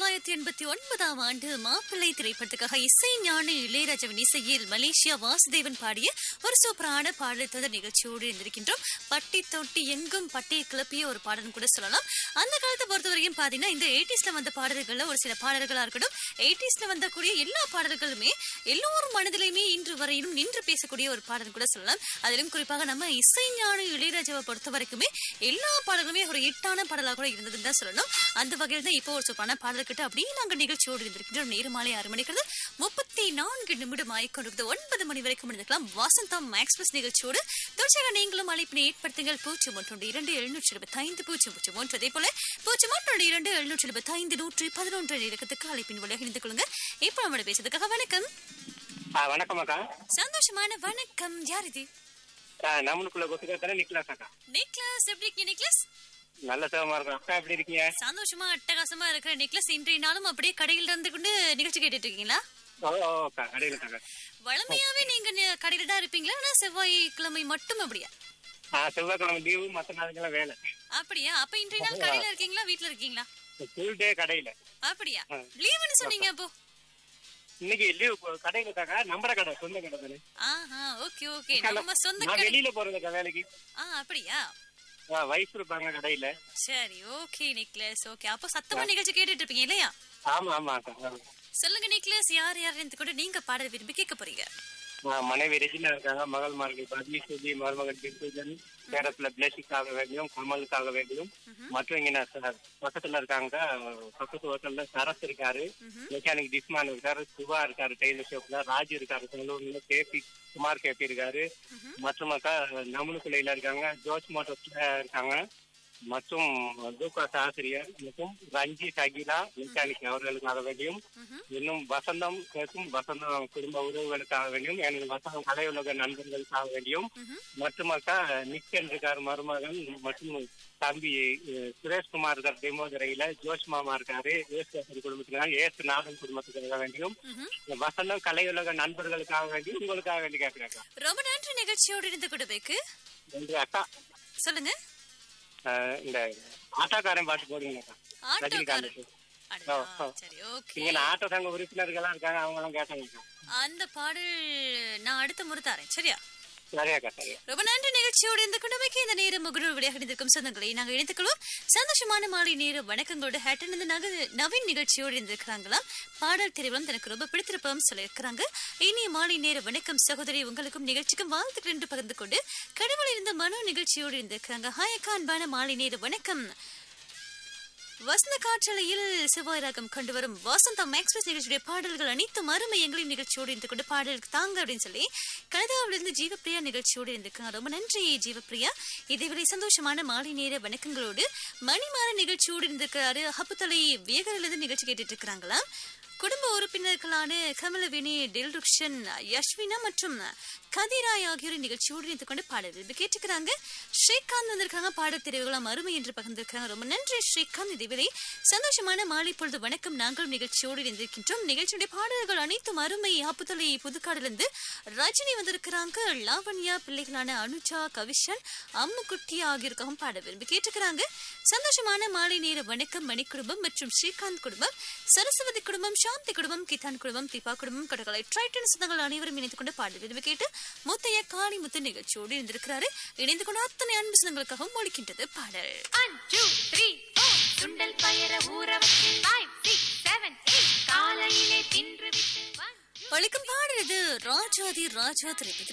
தொள்ளாயிரத்தி எண்பத்தி ஒன்பதாம் ஆண்டு மாப்பிள்ளை திரைப்படத்துக்காக இசை ஞான இளையராஜாவின் இசையில் மலேசியா வாசுதேவன் பாடிய ஒரு சூப்பரான பாடல் தொடர் நிகழ்ச்சியோடு இருந்திருக்கின்றோம் பட்டி தொட்டி எங்கும் பட்டியை கிளப்பிய ஒரு பாடல்னு கூட சொல்லலாம் அந்த காலத்தை பொறுத்த வரைக்கும் பாத்தீங்கன்னா இந்த எயிட்டிஸ்ல வந்த பாடல்கள்ல ஒரு சில பாடல்களா இருக்கட்டும் எயிட்டிஸ்ல வந்தக்கூடிய எல்லா பாடல்களுமே எல்லோரும் மனதிலையுமே இன்று வரையிலும் நின்று பேசக்கூடிய ஒரு பாடல் கூட சொல்லலாம் அதிலும் குறிப்பாக நம்ம இசைஞான இளையராஜாவை பொறுத்த வரைக்குமே எல்லா பாடல்களுமே ஒரு ஹிட்டான பாடலாக கூட இருந்ததுன்னு தான் சொல்லணும் அந்த வகையில் தான் இப்போ ஒரு சூப்பரான பாடல் கிட்ட அப்படியே நாங்கள் நிகழ்ச்சியோடு இருந்திருக்கின்றோம் நேரு மாலை ஆறு மணிக்கிறது முப்பத்தி நான்கு நிமிடம் ஆயிக்கொண்டிருக்கிறது ஒன்பது மணி வரைக்கும் இருந்திருக்கலாம் வசந்தம் எக்ஸ்பிரஸ் நிகழ்ச்சியோடு தொடர்ச்சியாக நீங்களும் அழைப்பினை ஏற்படுத்துங்கள் பூஜ்ஜியம் ஒன்று இரண்டு எழுநூற்றி இருபத்தி ஐந்து பூஜ்ஜியம் பூஜ்ஜியம் ஒன்று அதே போல பூஜ்ஜியம் ஒன்று இரண்டு எழுநூற்றி இருபத்தி ஐந்து நூற்றி பதினொன்று இலக்கத்துக்கு அழைப்பின் வழியாக இணைந்து கொள்ளுங்க இப்போ நம்மளோட பேசுறதுக்காக வணக்கம் ஆ வணக்கம் அக்கா சந்தோஷமான வணக்கம் யார் இது ஆ, நம்மளுக்குள்ள கொத்துக்கிறதால நிக்கலாஸ் அக்கா நிக்லாஸ் எப்படி இருக்கீங்க நிக்லாஸ் நல்ல சுகமா இருக்கும் அக்கா எப்படி இருக்கீங்க சந்தோஷமா அட்டகாசமா இருக்கிற நிக்லஸ் இன்றைய நாளும் அப்படியே கடையில் இருந்து கொண்டு நிகழ்ச்சி கேட்டுட்டு இருக்கீங்களா ஓ ஓ, அக்கா கடையில் அக்கா வழமையாவே நீங்க நி- கடையில தான் இருப்பீங்களா ஆனா செவ்வாய்க்கிழமை மட்டும் அப்படியா ஆ செவ்வாய்க்கிழமை லீவு மற்ற நாளுக்கெல்லாம் வேலை அப்படியா அப்ப இன்றைய நாள் கடையில இருக்கீங்களா வீட்ல இருக்கீங்களா ஃபுல் டே கடையில அப்படியா ஆ. லீவுன்னு சொன்னீங்க அப்போ இன்னைக்கு லீவு கடையில் இருக்காக்கா நம்பர கடை சொந்த கடை தானே ஆஹா ஓகே ஓகே நம்ம சொந்த நான் கடை வெளியில போறதுக்கா வேலைக்கு ஆ அப்படியா ஆ, வயசு இருப்பாங்க கடையில சரி ஓகே நிக்லஸ் ஓகே அப்போ சத்தமா நிகழ்ச்சி கேட்டுட்டு இருப்பீங்க இல்லையா ஆமா ஆமா அக்கா ஆமா. சொல்லுங்க நிக்லஸ் யார் யார் இருந்து கூட நீங்க பாடல் விரும்பி கேட்க போறீங்க ஆ, மனைவி ரெஜினா இருக்காங்க மகள் மார்கள் பத்மி சுஜி மருமகன் பிசுஜன் பேரத்துல பிளேசிக்காக வேண்டியும் கமலுக்காக வேண்டியும் மற்றும் இங்க நான் சார் பக்கத்துல இருக்காங்க பக்கத்து ஹோட்டல்ல சரஸ் இருக்காரு மெக்கானிக் டிஸ்மான் இருக்காரு சிவா இருக்காரு டெய்லர் ஷாப்ல ராஜு இருக்காரு செல்லூர்ல கேபி குமார் கேபி இருக்காரு மற்றும் அக்கா நமுனுக்குலையில இருக்காங்க ஜோர்ஜ் மோட்டர்ஸ்ல இருக்காங்க மற்றும் லூகாஸ் ஆசிரியர் மற்றும் ரஞ்சி சகிலா மெக்கானிக் அவர்களுக்காக வேண்டியும் இன்னும் வசந்தம் கேட்கும் வசந்தம் குடும்ப உறவுகளுக்காக வேண்டியும் எனது வசந்தம் கலையுலக நண்பர்களுக்காக வேண்டியும் மற்றும் அக்கா நிக்கன் இருக்கார் மருமகன் மற்றும் தம்பி அஹ், சுரேஷ்குமார் இருக்கார் தெமோதரையில ஜோஷ் மாமா இருக்காரு ஏசுவாசரி குடும்பத்துக்காக ஏசு நாதன் குடும்பத்துக்காக வேண்டியும் வசந்தம் கலையுலக நண்பர்களுக்காக வேண்டியும் உங்களுக்காக வேண்டி கேட்கிறாக்கா ரொம்ப நன்றி நிகழ்ச்சியோடு இருந்து கொடுப்பேக்கு நன்றி அக்கா சொல்லுங்க அஹ், இந்த ஆட்டோக்காரன் பாட்டு போடுங்க அக்கா ஆட்டோக்காரர் ரஜினிகாந்த் அடடா, ஓ, ஓ. சரி ஓகே இங்க நான் ஆட்டோ சங்க உறுப்பினர்கள்லாம் இருக்காங்க அவங்க எல்லாம் கேட்டாங்க அக்கா. அந்த பாடல் நான் அடுத்த முறை தரேன் சரியா சரியாக்கா சரியா ரொம்ப நன்றி நிகழ்ச்சியோடு இந்த குடும்பக்கு இந்த நேரம் முகநூல் வழியாக இணைந்திருக்கும் சொந்தங்களை நாங்கள் இணைத்துக்கொள்வோம் சந்தோஷமான மாலை நேர வணக்கங்களோட ஹேட்டன் இந்த நக நவீன் நிகழ்ச்சியோடு இருந்திருக்கிறாங்களாம் பாடல் தெரிவலம் தனக்கு ரொம்ப பிடித்திருப்போம் சொல்லியிருக்கிறாங்க இனிய மாலை நேர வணக்கம் சகோதரி உங்களுக்கும் நிகழ்ச்சிக்கும் வாழ்த்துக்கள் என்று பகிர்ந்து கொண்டு கடவுள் இருந்த மனோ நிகழ்ச்சியோடு இருந்திருக்கிறாங்க ஹாய் அக்கா அன்பான மாலை நேர வணக்கம் வசந்த காற்றலையில் செவ்வாய் ராகம் கொண்டு வரும் வசந்தம் எக்ஸ்பிரஸ் நிகழ்ச்சியுடைய பாடல்கள் அனைத்தும் அருமை எங்களின் நிகழ்ச்சியோடு இருந்து கொண்டு பாடலுக்கு தாங்க அப்படின்னு சொல்லி கனதாவிலிருந்து ஜீவப்பிரியா நிகழ்ச்சியோடு இருந்திருக்காங்க ரொம்ப நன்றி ஜீவப்பிரியா இதேவரை சந்தோஷமான மாலை நேர வணக்கங்களோடு மணிமாற நிகழ்ச்சியோடு இருந்திருக்கிறாரு அப்புத்தலை வியகரிலிருந்து நிகழ்ச்சி கேட்டுட்டு இருக்கிறாங்களா குடும்ப உறுப்பினர்களான கமலவேணி டில்ருக்ஷன் யஷ்வினா மற்றும் கதிராய் ஆகியோர் நிகழ்ச்சியோடு இணைந்து கொண்டு பாடல் விரும்பி கேட்டுக்கிறாங்க ஸ்ரீகாந்த் வந்திருக்காங்க பாடத் தெரிவுகளாம் அருமை என்று பகிர்ந்திருக்கிறாங்க ரொம்ப நன்றி ஸ்ரீகாந்த் இதுவரை சந்தோஷமான மாலை பொழுது வணக்கம் நாங்களும் நிகழ்ச்சியோடு இருந்திருக்கின்றோம் நிகழ்ச்சியுடைய பாடல்கள் அனைத்தும் அருமை ஆப்புத்தலை புதுக்காடிலிருந்து ரஜினி வந்திருக்கிறாங்க லாவண்யா பிள்ளைகளான அனுஜா கவிஷன் அம்முக்குட்டி ஆகியோருக்காகவும் பாட விரும்பி கேட்டுக்கிறாங்க சந்தோஷமான மாலை நேர வணக்கம் மணி குடும்பம் மற்றும் ஸ்ரீகாந்த் குடும்பம் சரஸ்வதி குடும்பம் சாந்தி குடும்பம் கிதான் குடும்பம் தீபா குடும்பம் கடற்கரை ட்ரைட்டன் சொந்தங்கள் அனைவரும் இணைந்து கொண்டு பாட விரும்பி கேட்டு முத்தைய காளிமுத்து நிகழ்ச்சியோடு இருந்திருக்கிறாரு இணைந்து கொண்டு அத்தனை அன்பு சொந்தங்களுக்காகவும் ஒழிக்கின்றது பாடல் One, two, three, four. சுண்டல் பயர ஊற வச்சு five, six, seven, eight. காலையிலே தின்று விட்டு one, two. ஒழிக்கும் பாடுறது ராஜாதி ராஜா திரைப்பட